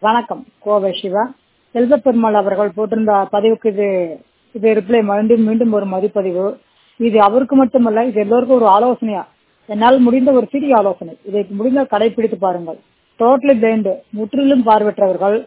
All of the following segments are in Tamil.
வணக்கம் கோவை சிவா செல்வப்பெருமாள் அவர்கள் போட்டிருந்த பதிவுக்கு இது இது ரிப்ளை மீண்டும் மீண்டும் ஒரு மதிப்பதிவு இது அவருக்கு மட்டுமல்ல இது எல்லோருக்கும் ஒரு ஆலோசனையா என்னால் முடிந்த ஒரு சிறிய ஆலோசனை இதை முடிந்தால் கடைபிடித்து பாருங்கள் டோட்டலி பிளைண்டு முற்றிலும் பார்வையற்றவர்கள்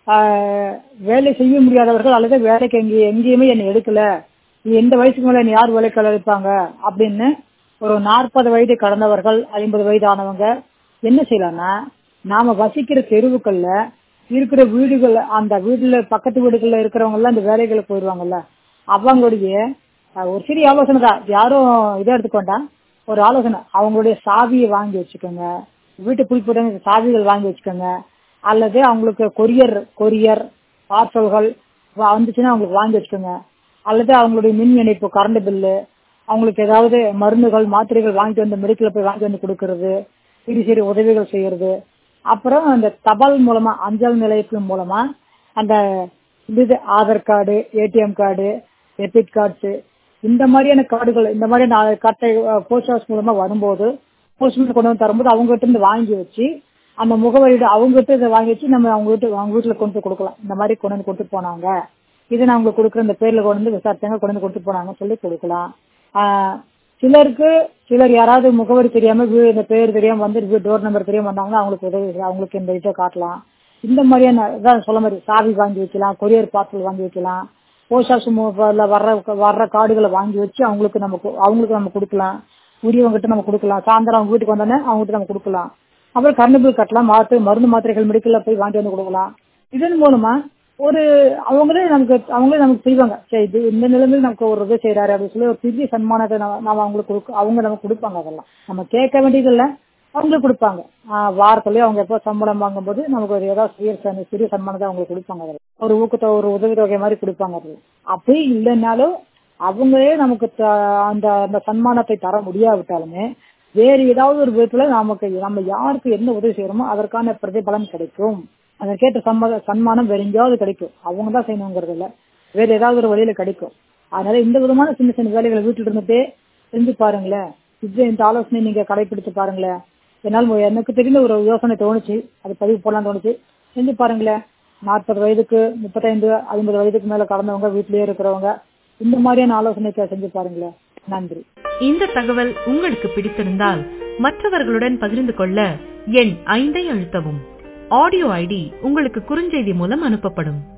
ஆஹ், வேலை செய்ய முடியாதவர்கள் அல்லது வேலைக்கு எங்கே எங்கேயுமே என்னை எடுக்கல இது எந்த வயசுக்கு மேல என்னை யார் வேலைக்கு அழைப்பாங்க அப்படின்னு ஒரு நாற்பது வயது கடந்தவர்கள் ஐம்பது வயது ஆனவங்க என்ன செய்யலாம்னா நாம வசிக்கிற தெருவுக்கள்ல இருக்கிற வீடுகள் அந்த வீடுல பக்கத்து வீடுகள்ல இருக்கிறவங்க எல்லாம் அந்த வேலைகளுக்கு போயிடுவாங்கல்ல அவங்களுடைய அஹ், ஒரு சிறிய ஆலோசனை தான் யாரும் இதை எடுத்துக்கொண்டா ஒரு ஆலோசனை அவங்களுடைய சாவியை வாங்கி வச்சுக்கோங்க வீட்டு குறிப்பிட்ட சாவிகள் வாங்கி வச்சுக்கோங்க அல்லது அவங்களுக்கு கொரியர் கொரியர் பார்சல்கள் வந்துச்சுன்னா அவங்களுக்கு வாங்கி வச்சுக்கோங்க அல்லது அவங்களுடைய மின் இணைப்பு கரண்ட் பில்லு அவங்களுக்கு ஏதாவது மருந்துகள் மாத்திரைகள் வாங்கிட்டு வந்து மெடிக்கல்ல போய் வாங்கிட்டு வந்து கொடுக்கறது சிறு சிறு உதவிகள் செய்யறது அப்புறம் அந்த தபால் மூலமா அஞ்சல் நிலையத்தின் மூலமா அந்த இது Aadhaar card ATM card debit cards இந்த மாதிரியான கார்டுகள் இந்த மாதிரியான கார்டை போஸ்ட் ஆஃபீஸ் மூலமா வரும்போது போஸ்ட்மேன் கொண்டு வந்து தரும்போது அவங்க கிட்ட இருந்து வாங்கி வச்சு அந்த முகவரியோட அவங்க கிட்ட இதை வாங்கி வச்சு நம்ம அவங்க வீட்டு அவங்க வீட்டுல கொண்டு போய் கொடுக்கலாம் இந்த மாதிரி கொண்டு வந்து கொடுத்துட்டு போனாங்க இது நான் உங்களுக்கு கொடுக்குற இந்த பேர்ல கொண்டு வந்து விசாரிச்சாங்க கொண்டு வந்து கொடுத்துட்டு போனாங்க சொல்லி கொடுக்கலாம் ஆஹ் சிலருக்கு சிலர் யாராவது முகவரி தெரியாம வீ- இந்த பேர் தெரியாம வந்து டோர் நம்பர் தெரியாம வந்தாங்கன்னா அவங்களுக்கு உதவி செய்யலாம். அவங்களுக்கு இந்த இதை காட்டலாம் இந்த மாதிரியான இதான் சொல்ல மாதிரி சாவி வாங்கி வைக்கலாம் கொரியர் பார்சல் வாங்கி வைக்கலாம் போஸ்ட் ஆஃபீஸ் வர்ற வர்ற கார்டுகளை வாங்கி வச்சு அவங்களுக்கு நம்ம கு- அவங்களுக்கு நம்ம கொடுக்கலாம் உரியவங்கிட்ட நம்ம கொடுக்கலாம் சாயந்தரம் அவங்க வீட்டுக்கு வந்தோடனே அவங்ககிட்ட நம்ம கொடுக்கலாம் அப்புறம் கரண்ட் பில் கட்டலாம் மாத்து மருந்து மாத்திரைகள் மெடிக்கல்ல போய் வாங்கிட்டு வந்து கொடுக்கலாம் இதன் மூலமா ஒரு அவங்களே நமக்கு அவங்களே நமக்கு செய்வாங்க சரி இது இந்த நிலைமையில் நமக்கு ஒரு இது செய்யறாரு அப்படின்னு சொல்லி ஒரு பெரிய சன்மானத்தை நம்ம நாம அவங்களுக்கு கொடுக்க அவங்க நமக்கு கொடுப்பாங்க அதெல்லாம் நம்ம கேட்க வேண்டியதில்லை அவங்களுக்கு கொடுப்பாங்க ஆஹ் வாரத்துலயே அவங்க எப்போ சம்பளம் வாங்கும்போது நமக்கு ஒரு ஏதாவது சிறிய சன்- சிறிய சன்மானத்தை அவங்களுக்கு கொடுப்பாங்க அதில் ஒரு ஊக்கத்தை ஒரு உதவித்தொகை மாதிரி கொடுப்பாங்க அதில் அப்படி இல்லைன்னாலும் அவங்களே நமக்கு த- அந்த அந்த சன்மானத்தை தர முடியாவிட்டாலுமே வேறு ஏதாவது ஒரு விதத்துல நமக்கு நம்ம யாருக்கு என்ன உதவி செய்யறோமோ அதற்கான பிரதிபலன் கிடைக்கும் அதற்கேற்ற சம்ம சன்மானம் வேற எங்கேயாவது கிடைக்கும் அவங்க தான் செய்யணுங்கிறது இல்ல வேற ஏதாவது ஒரு வழியில கிடைக்கும் அதனால இந்த விதமான சின்ன சின்ன வேலைகளை வீட்டுல இருந்துட்டே செஞ்சு பாருங்களேன் இது இந்த ஆலோசனை நீங்க கடைபிடித்து பாருங்களேன் என்னால் மு- எனக்கு தெரிந்த ஒரு யோசனை தோணுச்சு அது பதிவு போடலாம் தோணுச்சு செஞ்சு பாருங்களேன் நாற்பது வயதுக்கு முப்பத்தைந்து ஐம்பது வயதுக்கு மேல கடந்தவங்க வீட்லயே இருக்கிறவங்க இந்த மாதிரியான ஆலோசனை செஞ்சு பாருங்களேன் நன்றி இந்த தகவல் உங்களுக்கு பிடித்திருந்தால் மற்றவர்களுடன் பகிர்ந்து கொள்ள எண் ஐந்தை அழுத்தவும் ஆடியோ ஐடி உங்களுக்கு குறுஞ்செய்தி மூலம் அனுப்பப்படும்